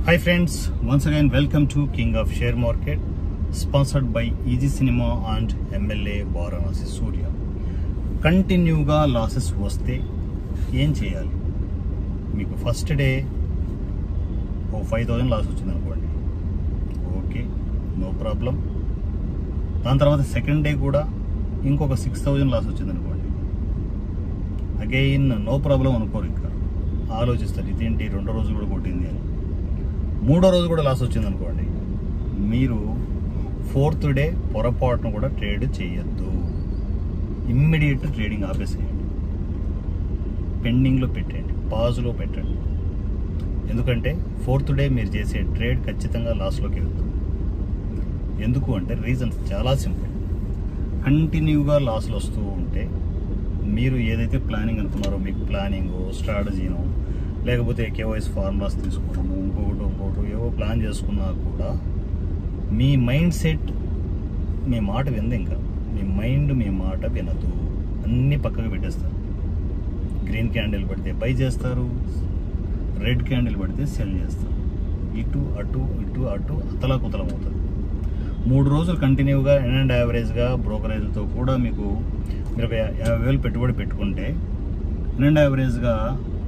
Hi friends, once again welcome to King of Share Market, sponsored by Easy Cinema and MLA Varanasi Surya. కంటిన్యూగా losses వస్తే ఏం చేయాలి మీకు first day ఓ five thousand loss వచ్చింది అనుకోండి ఓకే నో ప్రాబ్లం దాని తర్వాత సెకండ్ డే కూడా ఇంకొక సిక్స్ థౌజండ్ లాస్ వచ్చింది అనుకోండి అగైన్ నో ప్రాబ్లం అనుకోరు ఇంకా ఆలోచిస్తారు ఇదేంటి రెండో రోజు కూడా కొట్టింది అని మూడో రోజు కూడా లాస్ వచ్చింది అనుకోండి మీరు ఫోర్త్ డే పొరపాటును కూడా ట్రేడ్ చేయొద్దు ఇమ్మీడియట్ ట్రేడింగ్ ఆపేసేయండి పెండింగ్లో పెట్టండి పాజ్లో పెట్టండి ఎందుకంటే ఫోర్త్ డే మీరు చేసే ట్రేడ్ ఖచ్చితంగా లాస్లోకి వెళ్తుంది ఎందుకు అంటే రీజన్స్ చాలా సింపుల్ కంటిన్యూగా లాస్లు వస్తూ ఉంటే మీరు ఏదైతే ప్లానింగ్ అనుకున్నారో మీకు ప్లానింగ్ స్ట్రాటజీనో లేకపోతే కేవైస్ ఫార్ములాస్ తీసుకోవడము ఇంకొకటి ఇంకొకటి ఏవో ప్లాన్ చేసుకున్నా కూడా మీ మైండ్ సెట్ మీ మాట వింది ఇంకా మీ మైండ్ మీ మాట వినదు అన్నీ పక్కకు పెట్టేస్తారు గ్రీన్ క్యాండిల్ పడితే బై చేస్తారు రెడ్ క్యాండిల్ పడితే సెల్ చేస్తారు ఇటు అటు ఇటు అటు అతలాకుతలం అవుతుంది మూడు రోజులు కంటిన్యూగా ఎన్ అండ్ యావరేజ్గా బ్రోకరేజ్తో కూడా మీకు మీరు ఒక యా- యాభై వేలు పెట్టుబడి పెట్టుకుంటే ఎన్ అండ్ యావరేజ్గా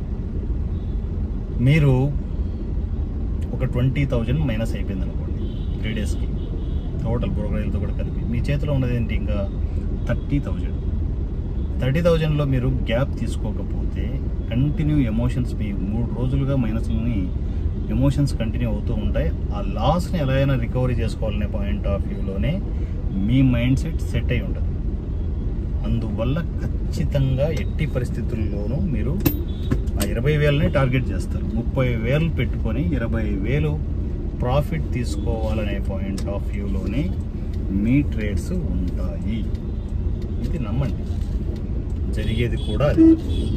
మీరు ఒక ట్వంటీ థౌజండ్ మైనస్ అయిపోయింది అనుకోండి త్రీ డేస్కి టోటల్ బ్రోకరేజ్తో కూడా కలిపి మీ చేతిలో ఉన్నది ఏంటి ఇంకా థర్టీ థౌజండ్ థర్టీ థౌజండ్లో మీరు గ్యాప్ తీసుకోకపోతే కంటిన్యూ ఎమోషన్స్ మీ మూడు రోజులుగా మైనస్లని ఎమోషన్స్ కంటిన్యూ అవుతూ ఉంటాయి ఆ లాస్ని ఎలా అయినా రికవరీ చేసుకోవాలనే పాయింట్ ఆఫ్ వ్యూలోనే మీ మైండ్ సెట్ సెట్ అయి ఉంటుంది అందువల్ల ఖచ్చితంగా ఎట్టి పరిస్థితుల్లోనూ మీరు ఆ ఇరవై వేలని టార్గెట్ చేస్తారు ముప్పై వేలు పెట్టుకొని ఇరవై వేలు ప్రాఫిట్ తీసుకోవాలనే పాయింట్ ఆఫ్ వ్యూలోనే మీ ట్రేడ్స్ ఉంటాయి ఇది నమ్మండి జరిగేది కూడా అది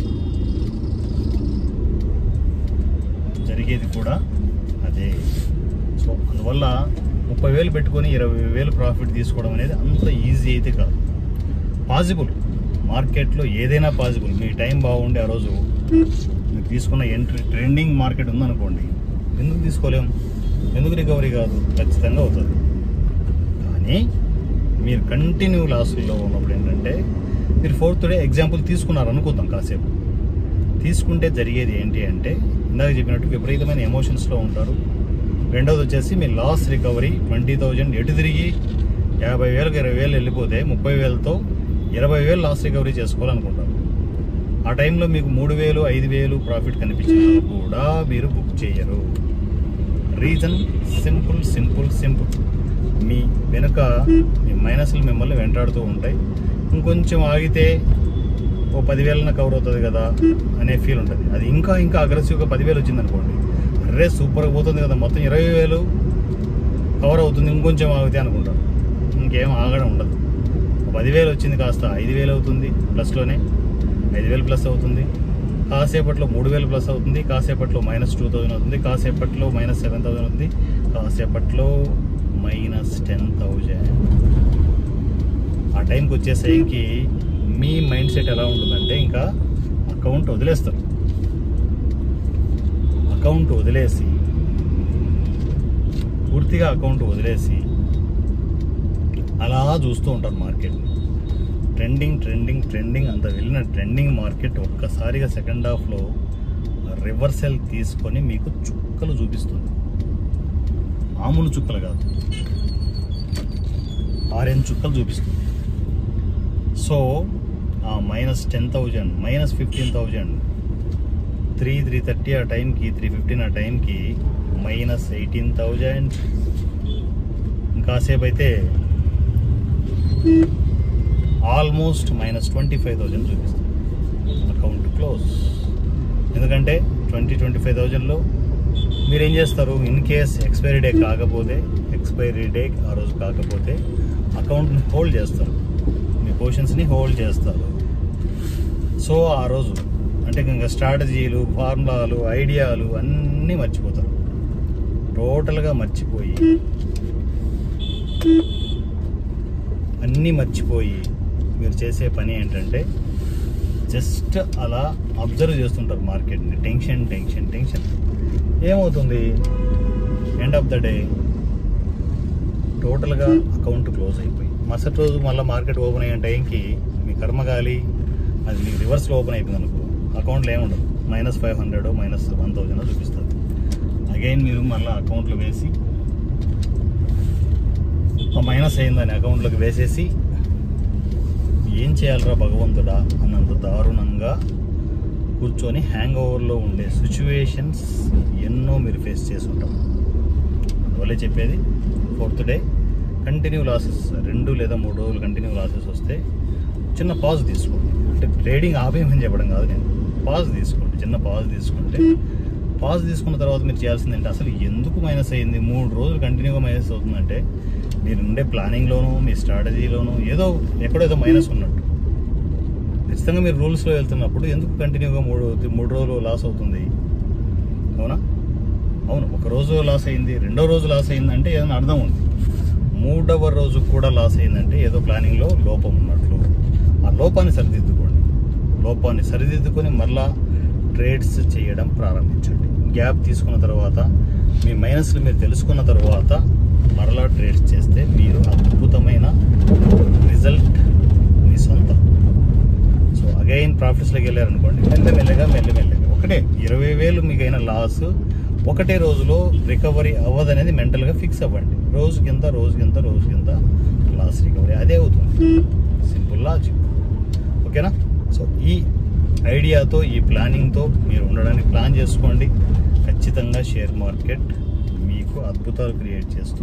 జరిగేది కూడా అదే సో అందువల్ల ముప్పై వేలు పెట్టుకొని ఇరవై వేలు ప్రాఫిట్ తీసుకోవడం అనేది అంత ఈజీ అయితే కాదు పాసిబుల్ మార్కెట్లో ఏదైనా పాసిబుల్ మీ టైం బాగుండి ఆ రోజు మీరు తీసుకున్న ఎంట్రీ ట్రెండింగ్ మార్కెట్ ఉందనుకోండి ఎందుకు తీసుకోలేం ఎందుకు రికవరీ కాదు ఖచ్చితంగా అవుతుంది కానీ మీరు కంటిన్యూ లాసుల్లో ఉన్నప్పుడు ఏంటంటే మీరు ఫోర్త్ డే ఎగ్జాంపుల్ తీసుకున్నారు అనుకుందాం కాసేపు తీసుకుంటే జరిగేది ఏంటి అంటే ఇందాక చెప్పినట్టు విపరీతమైన ఎమోషన్స్లో ఉంటారు రెండవది వచ్చేసి మీ లాస్ రికవరీ ట్వంటీ థౌజండ్ ఎటు తిరిగి యాభై వేలకు ఇరవై వేలు వెళ్ళిపోతే ముప్పై వేలతో ఇరవై వేలు లాస్ రికవరీ చేసుకోవాలనుకుంటారు ఆ టైంలో మీకు మూడు వేలు ఐదు వేలు ప్రాఫిట్ కనిపించినా కూడా మీరు బుక్ చేయరు రీజన్ సింపుల్ సింపుల్ సింపుల్ మీ వెనుక మీ మైనస్లు మిమ్మల్ని వెంటాడుతూ ఉంటాయి ఇంకొంచెం ఆగితే ఓ పదివేలన కవర్ అవుతుంది కదా అనే ఫీల్ ఉంటుంది అది ఇంకా ఇంకా అగ్రెసివ్గా పదివేలు వచ్చింది అనుకోండి అరే సూపర్గా పోతుంది కదా మొత్తం ఇరవై వేలు కవర్ అవుతుంది ఇంకొంచెం ఆగితే అనుకుంటారు ఇంకేం ఆగడం ఉండదు ఓ పదివేలు వచ్చింది కాస్త ఐదు వేలు అవుతుంది ప్లస్లోనే ఐదు వేలు ప్లస్ అవుతుంది కాసేపట్లో మూడు వేలు ప్లస్ అవుతుంది కాసేపట్లో మైనస్ టూ థౌజండ్ అవుతుంది కాసేపట్లో మైనస్ సెవెన్ థౌజండ్ అవుతుంది కాసేపట్లో మైనస్ టెన్ థౌజండ్ ఆ టైంకి వచ్చేసరికి మీ మైండ్ సెట్ ఎలా ఉంటుందంటే ఇంకా అకౌంట్ వదిలేస్తారు అకౌంట్ వదిలేసి పూర్తిగా అకౌంట్ వదిలేసి అలా చూస్తూ ఉంటారు మార్కెట్ ట్రెండింగ్ ట్రెండింగ్ ట్రెండింగ్ అంత వెళ్ళిన ట్రెండింగ్ మార్కెట్ ఒక్కసారిగా సెకండ్ హాఫ్లో రివర్సల్ తీసుకొని మీకు చుక్కలు చూపిస్తుంది మామూలు చుక్కలు కాదు ఆరెంజ్ చుక్కలు చూపిస్తుంది సో ఆ minus ten thousand minus fifteen thousand three three thirty ఆ టైంకి త్రీ ఫిఫ్టీన్ ఆ టైంకి మైనస్ ఎయిటీన్ థౌజండ్ ఇంకాసేపు అయితే almost minus twenty five thousand చూపిస్తుంది అకౌంట్ క్లోజ్ ఎందుకంటే ట్వంటీ ట్వంటీ ఫైవ్ థౌజండ్లో మీరు ఏం చేస్తారు ఇన్ కేస్ ఎక్స్పైరీ డే కాకపోతే ఎక్స్పైరీ డే ఆ రోజు కాకపోతే అకౌంట్ని హోల్డ్ చేస్తారు మీ పొజిషన్స్ని హోల్డ్ చేస్తారు సో ఆ రోజు అంటే ఇంకా స్ట్రాటజీలు ఫార్ములాలు ఐడియాలు అన్నీ మర్చిపోతారు టోటల్గా మర్చిపోయి అన్నీ మర్చిపోయి మీరు చేసే పని ఏంటంటే జస్ట్ అలా అబ్జర్వ్ చేస్తుంటారు మార్కెట్ని టెన్షన్ టెన్షన్ టెన్షన్ ఏమవుతుంది ఎండ్ ఆఫ్ ద డే టోటల్గా అకౌంట్ క్లోజ్ అయిపోయి మరుసటి రోజు మళ్ళీ మార్కెట్ ఓపెన్ అయ్యే టైంకి మీ కర్మగాలి అది మీకు రివర్స్లో ఓపెన్ అయిపోయింది అనుకో అకౌంట్లో ఏముండదు minus five hundred minus one thousand చూపిస్తుంది అగైన్ మీరు మళ్ళీ అకౌంట్లో వేసి ఆ మైనస్ అయిందని అకౌంట్లోకి వేసేసి ఏం చేయాలరా భగవంతుడా అన్నంత దారుణంగా కూర్చొని హ్యాంగ్ ఓవర్లో ఉండే సిచ్యువేషన్స్ ఎన్నో మీరు ఫేస్ చేసి ఉంటాం అందువల్లే చెప్పేది ఫోర్త్ డే కంటిన్యూ లాసెస్ రెండు లేదా మూడు రోజులు కంటిన్యూ లాసెస్ వస్తే చిన్న పాజ్ తీసుకోండి అంటే ట్రేడింగ్ ఆపేయమని చెప్పడం కాదు నేను పాజ్ తీసుకోండి చిన్న పాజ్ తీసుకుంటే పాజ్ తీసుకున్న తర్వాత మీరు చేయాల్సింది అంటే అసలు ఎందుకు మైనస్ అయ్యింది మూడు రోజులు కంటిన్యూగా మైనస్ అవుతుందంటే మీరు ఉండే ప్లానింగ్లోనూ మీ స్ట్రాటజీలోనూ ఏదో ఎక్కడో ఏదో మైనస్ ఉన్నట్టు ఖచ్చితంగా మీరు రూల్స్లో వెళ్తున్నప్పుడు ఎందుకు కంటిన్యూగా మూడు మూడు రోజులు లాస్ అవుతుంది అవునా అవును ఒక రోజు లాస్ అయింది రెండో రోజు లాస్ అయిందంటే ఏదైనా అర్థం ఉంది మూడవ రోజు కూడా లాస్ అయిందంటే ఏదో ప్లానింగ్లో లోపం ఉన్నట్లు ఆ లోపాన్ని సరిదిద్దుకోండి లోపాన్ని సరిదిద్దుకొని మళ్ళా ట్రేడ్స్ చేయడం ప్రారంభించండి గ్యాప్ తీసుకున్న తర్వాత మీ మైనస్లు మీరు తెలుసుకున్న తర్వాత మరలా ట్రేడ్స్ చేస్తే మీరు అద్భుతమైన రిజల్ట్ మీ సొంతం సో అగైన్ ప్రాఫిట్స్లోకి వెళ్ళారనుకోండి మెల్లమెల్లగా మెల్లమెల్లగా ఒకటే ఇరవై వేలు మీకైన లాస్ ఒకటే రోజులో రికవరీ అవ్వదనేది మెంటల్గా ఫిక్స్ అవ్వండి రోజు కింద రోజు కింద రోజు కింద లాస్ రికవరీ అదే అవుతుంది సింపుల్ లాజిక్ ఓకేనా సో ఈ ఐడియాతో ఈ ప్లానింగ్తో మీరు ఉండడానికి ప్లాన్ చేసుకోండి ఖచ్చితంగా షేర్ మార్కెట్ మీకు అద్భుతాలు క్రియేట్ చేస్తూ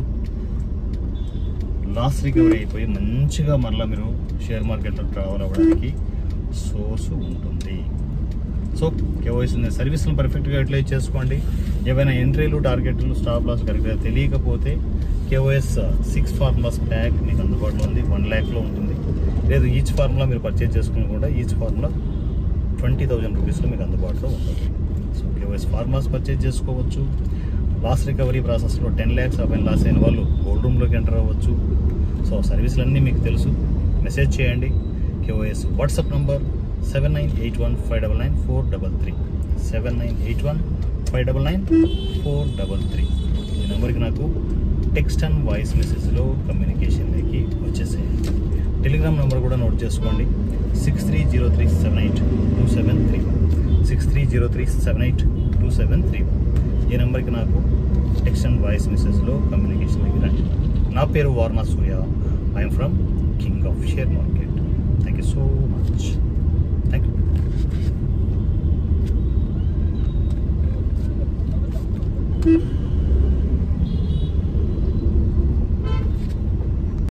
లాస్ రికవరీ అయిపోయి మంచిగా మరలా మీరు షేర్ మార్కెట్లో ట్రావెల్ అవ్వడానికి సోర్స్ ఉంటుంది సో కేవైసీ సర్వీస్ని పర్ఫెక్ట్గా యూటిలైజ్ చేసుకోండి ఏవైనా ఎంట్రీలు టార్గెట్లు స్టాప్ లాస్ కరెక్ట్గా తెలియకపోతే కేవైఎస్ సిక్స్ ఫార్ములాస్ ప్యాక్ మీకు అందుబాటులో ఉంది వన్ ల్యాక్లో ఉంటుంది లేదు ఈచ్ ఫార్ములా మీరు పర్చేజ్ చేసుకుని కూడా ఈచ్ ఫార్ములా ట్వంటీ థౌజండ్ రూపీస్లో మీకు అందుబాటులో ఉంటుంది సో కేవైఎస్ ఫార్ములాస్ పర్చేజ్ చేసుకోవచ్చు లాస్ రికవరీ ప్రాసెస్లో టెన్ ల్యాక్స్ అపైన లాస్ అయిన వాళ్ళు గోల్డ్ రూమ్లోకి ఎంటర్ అవ్వచ్చు సో సర్వీసులు అన్నీ మీకు తెలుసు మెసేజ్ చేయండి KOS WhatsApp number seven nine eight one five double nine four double three seven nine eight one five double nine four double three ఈ నెంబర్కి నాకు టెక్స్ట్ అండ్ వాయిస్ మెసేజ్లో కమ్యూనికేషన్లోకి వచ్చేసేయండి టెలిగ్రామ్ నెంబర్ కూడా నోట్ చేసుకోండి six three zero three seven eight two seven three six three zero three seven eight two seven three ఈ నెంబర్కి నాకు టెక్స్ట్ అండ్ వాయిస్ మెసేజ్లో కమ్యూనికేషన్లోకి రండి నా పేరు Varna Surya I'm from king of share market thank you so much thank you